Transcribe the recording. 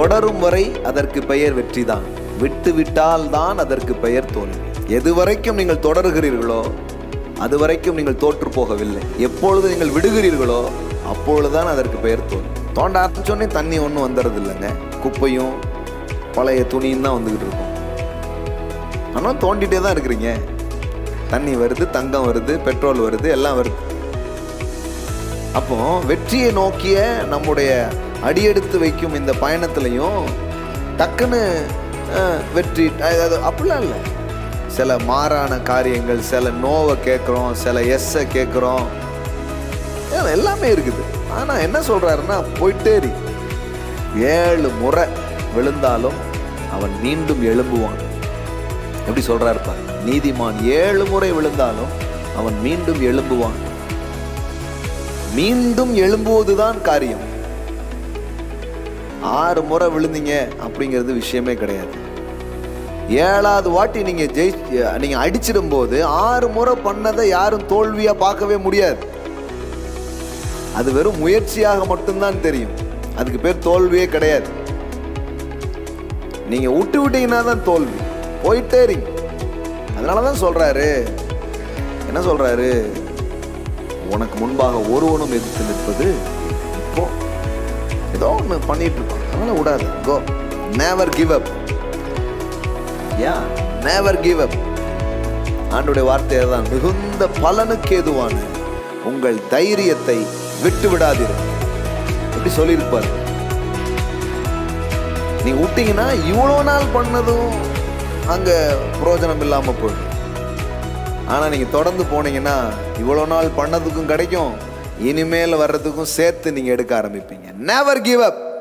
தொடரும் வரை அதற்கு பெயர் வெற்றிதான் விட்டு விட்டால் தான் அதற்கு பெயர் தோல்வி எது வரைக்கும் நீங்கள் தொடருகிறீர்களோ அது வரைக்கும் நீங்கள் தோற்று போகவில்லை எப்பொழுது நீங்கள் விடுகிறீர்களோ அப்பொழுதுதான் அதற்கு பெயர் தோல்வி தோண்ட ஆரம்பிச்சோடனே தண்ணி ஒன்றும் வந்துடுறது இல்லைங்க குப்பையும் பழைய துணியும் தான் வந்துக்கிட்டு இருக்கும் ஆனால் தோண்டிட்டே தான் இருக்கிறீங்க தண்ணி வருது தங்கம் வருது பெட்ரோல் வருது எல்லாம் வருது அப்போ வெற்றியை நோக்கிய நம்முடைய அடியெடுத்து வைக்கும் இந்த பயணத்திலையும் டக்குன்னு அஹ், வெற்றி அதாவது அப்படிலாம் இல்லை சில மாறான காரியங்கள் சில நோவை கேட்குறோம் சில எஸ்ஸை கேட்குறோம் எல்லாமே இருக்குது ஆனால் என்ன சொல்கிறாருன்னா போயிட்டே இரு ஏழு முறை விழுந்தாலும் அவன் மீண்டும் எழும்புவான் எப்படி சொல்றாரு பாருங்க நீதிமான் ஏழு முறை விழுந்தாலும் அவன் மீண்டும் எழும்புவான் மீண்டும் எழும்புவதுதான் காரியம் ஆறு முறை விழுந்தீங்க அப்படிங்கிறது விஷயமே கிடையாது ஏழாவது வாட்டி நீங்க ஜெயி நீங்க அடிச்சிடும் போது ஆறு முறை பண்ணதை யாரும் தோல்வியா பார்க்கவே முடியாது அது வெறும் முயற்சியாக மட்டும்தான் தெரியும் அதுக்கு பேர் தோல்வியே கிடையாது நீங்க விட்டு விட்டீங்கன்னா தான் தோல்வி போயிட்டே இருங்க அதனால தான் சொல்றாரு என்ன சொல்றாரு உனக்கு முன்பாக ஒருவனும் எதிர்த்து நிற்பது இப்போ ஏதோ ஒன்று பண்ணிட்டு இருக்கோம் அதனால விடாது go never give up yeah never give up ஆண்டுடைய வார்த்தை தான் மிகுந்த பலனுக்கு ஏதுவான உங்கள் தைரியத்தை விட்டு விடாதீர்கள் எப்படி சொல்லியிருப்பாரு நீ விட்டீங்கன்னா இவ்வளோ நாள் பண்ணதும் அங்க பிரயோஜனம் இல்லாம போயிடும் ஆனா நீங்க தொடர்ந்து போனீங்கன்னா இவ்வளோ நாள் பண்ணதுக்கும் கிடைக்கும் இனிமேல் வர்றதுக்கும் சேர்த்து நீங்க எடுக்க ஆரம்பிப்பீங்க நெவர் கிவ் அப்